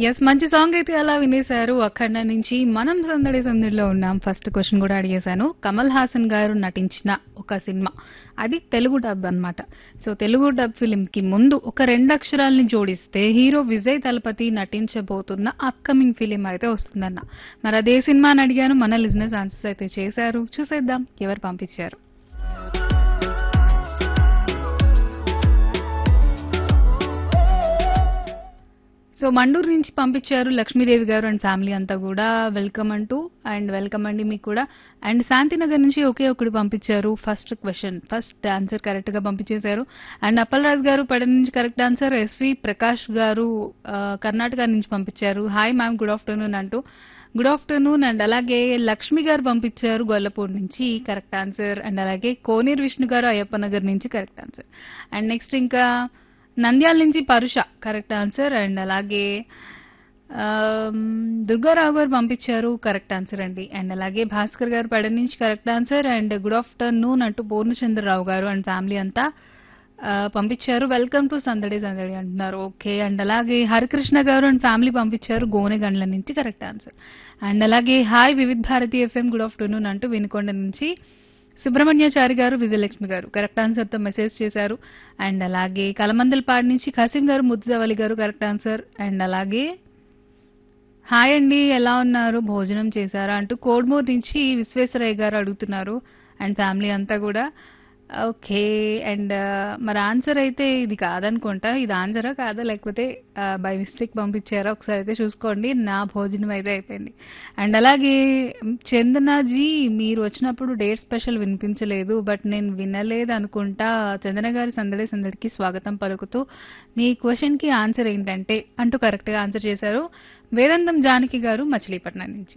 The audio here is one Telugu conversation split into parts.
యెస్. మంచి సాంగ్ అయితే అలా వినేశారు. 'అఖండ' నుంచి మనం సందడి సందడిలో ఉన్నాం. ఫస్ట్ క్వెషన్ కూడా అడిగేశాను. కమల్ హాసన్ గారు నటించిన ఒక సినిమా. అది తెలుగు డబ్ అన్నమాట. సో తెలుగు డబ్ ఫిల్మ్‌కి ముందు ఒక రెండు అక్షరాల్ని జోడిస్తే హీరో విజయ్ తలపతి నటించబోతున్న అప్‌కమింగ్ ఫిల్మ్ అయితే వస్తుందన్న. మరి అదే సినిమా అని అడిగాను. మన లిజనర్స్ ఆన్సర్స్ అయితే చేశారు. చూసేద్దాం ఎవరు పంపించారు. సో మండూరు నుంచి పంపించారు లక్ష్మీదేవి గారు అండ్ ఫ్యామిలీ అంతా కూడా వెల్కమ్ అంటూ అండ్ వెల్కమ్ అండి మీకు కూడా అండ్ శాంతినగర్ నుంచి ఒకే ఒకటి పంపించారు first question first answer correct గా పంపించేశారు అండ్ అప్పలరాజు గారు పడ నుంచి కరెక్ట్ ఆన్సర్ ఎస్వి ప్రకాష్ గారు ఆ, కర్ణాటక నుంచి పంపించారు హాయ్ మ్యామ్ గుడ్ ఆఫ్టర్నూన్ అంటూ గుడ్ ఆఫ్టర్నూన్ అండ్ అలాగే లక్ష్మి గారు పంపించారు గొల్లపూడి నుంచి కరెక్ట్ ఆన్సర్ అండ్ అలాగే కోనేరు విష్ణు గారు అయ్యప్ప నగర్ నుంచి కరెక్ట్ ఆన్సర్ అండ్ నెక్స్ట్ ఇంకా నంద్యాల నుంచి పరుష కరెక్ట్ ఆన్సర్ అండ్ అలాగే ఆమ్, దుర్గారావు గారు పంపించారు కరెక్ట్ ఆన్సర్ అండి అండ్ అలాగే భాస్కర్ గారు పడ నుంచి correct answer and good afternoon అంటూ పూర్ణచంద్రరావు గారు అండ్ ఫ్యామిలీ అంతా ఆ, పంపించారు వెల్కమ్ టు సందడి సందడి అంటున్నారు ఓకే అండ్ అలాగే హరికృష్ణ గారు అండ్ ఫ్యామిలీ పంపించారు గోనెగండ్ల నుంచి కరెక్ట్ ఆన్సర్ అండ్ అలాగే hi Vividh Bharati FM good afternoon అంటూ వినుకొండ నుంచి సుబ్రహ్మణ్యాచారి గారు విజయలక్ష్మి గారు కరెక్ట్ ఆన్సర్ తో మెసేజ్ చేశారు అండ్ అలాగే కలమందలపాడు నుంచి ఖాసిం గారు ముద్దుదవలి గారు కరెక్ట్ ఆన్సర్ అండ్ అలాగే హాయ్ అండి ఎలా ఉన్నారు భోజనం చేశారా అంటూ కోడ్మూర్ నుంచి విశ్వేశ్వరయ్య గారు అడుగుతున్నారు అండ్ ఫ్యామిలీ అంతా కూడా ఓకే అండ్ మరి ఆన్సర్ అయితే ఇది కాదనుకుంటా ఇది ఆన్సరా కాదా లేకపోతే బై మిస్టేక్ పంపించారా ఒకసారి అయితే చూసుకోండి నా భోజనం అయితే అయిపోయింది అండ్ అలాగే చందనాజీ మీరు వచ్చినప్పుడు డేట్ స్పెషల్ వినిపించలేదు బట్ నేను వినలేదు అనుకుంటా చందన గారి సందడి సందడికి స్వాగతం పలుకుతూ మీ క్వశ్చన్ కి ఆన్సర్ ఏంటంటే అంటూ కరెక్ట్ గా ఆన్సర్ చేశారు వేదాంతం జానకి గారు మచిలీపట్నం నుంచి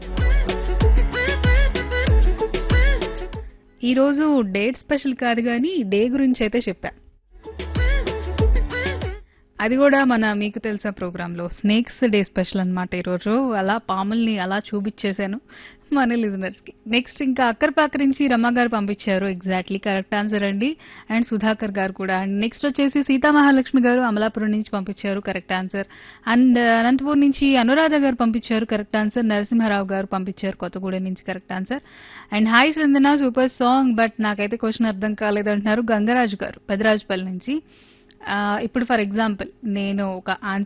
ఈ రోజు డేట్ స్పెషల్ కాదు కానీ డే గురించి అయితే చెప్పా అది కూడా మన మీకు తెలుసా ప్రోగ్రామ్ లో స్నేక్స్ డే స్పెషల్ అన్నమాట ఈరోజు అలా పాముల్ని అలా చూపించేశాను మన లిజనర్స్ కి నెక్స్ట్ ఇంకా అక్కర్పాక నుంచి రమ గారు పంపించారు ఎగ్జాక్ట్లీ కరెక్ట్ ఆన్సర్ అండి అండ్ సుధాకర్ గారు కూడా అండ్ నెక్స్ట్ వచ్చేసి సీతా మహాలక్ష్మి గారు అమలాపురం నుంచి పంపించారు కరెక్ట్ ఆన్సర్ అండ్ అనంతపూర్ నుంచి అనురాధ గారు పంపించారు కరెక్ట్ ఆన్సర్ నరసింహారావు గారు పంపించారు కొత్తగూడెం నుంచి correct answer and hi Sandana super song but నాకైతే క్వశ్చన్ అర్థం కాలేదంటున్నారు గంగరాజు గారు పెదరాజుపల్లి నుంచి ఆ, ఇప్పుడు ఫర్ ఎగ్జాంపుల్ నేను ఒక ఆన్సర్